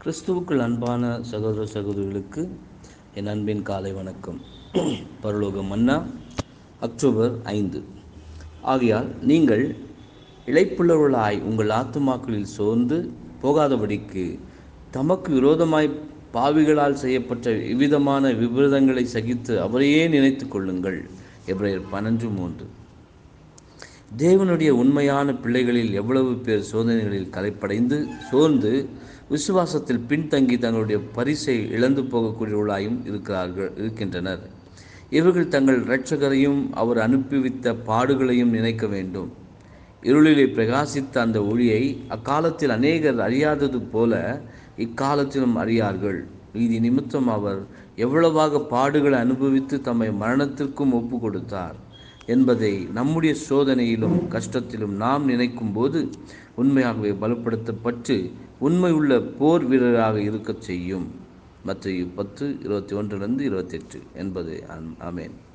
கிறிஸ்துவுக்குள் அன்பான சகோதர சகோதரிகளுக்கு என் அன்பின் காலை வணக்கம் பரலோக மன்னா அக்டோபர் ஐந்து ஆகையால் நீங்கள் இழைப்புள்ளவர்களாய் உங்கள் ஆத்துமாக்களில் சோர்ந்து போகாதபடிக்கு தமக்கு விரோதமாய் பாவிகளால் செய்யப்பட்ட இவ்விதமான விபரீதங்களை சகித்து அவரையே நினைத்து கொள்ளுங்கள் எப்ரேயர் பன்னெண்டு மூன்று தேவனுடைய உண்மையான பிள்ளைகளில் எவ்வளவு பேர் சோதனைகளில் கலைப்படைந்து சோர்ந்து விசுவாசத்தில் பின்தங்கி தங்களுடைய பரிசை இழந்து போகக்கூடியவர்களாயும் இருக்கிறார்கள் இருக்கின்றனர் இவர்கள் தங்கள் இரட்சகரையும் அவர் அனுப்பிவித்த பாடுகளையும் நினைக்க வேண்டும் இருளிலே பிரகாசித்த அந்த ஒளியை அக்காலத்தில் அநேகர் அறியாதது போல இக்காலத்திலும் அறியார்கள் இது நிமித்தம் அவர் எவ்வளவாக பாடுகளை அனுபவித்து தம்மை மரணத்திற்கும் ஒப்பு கொடுத்தார் என்பதை நம்முடைய சோதனையிலும் கஷ்டத்திலும் நாம் நினைக்கும் போது உண்மையாகவே பலப்படுத்தப்பட்டு உண்மை உள்ள போர் வீரராக இருக்கச் செய்யும் மற்ற பத்து இருபத்தி ஒன்றிலிருந்து இருபத்தெட்டு என்பது ஆமேன்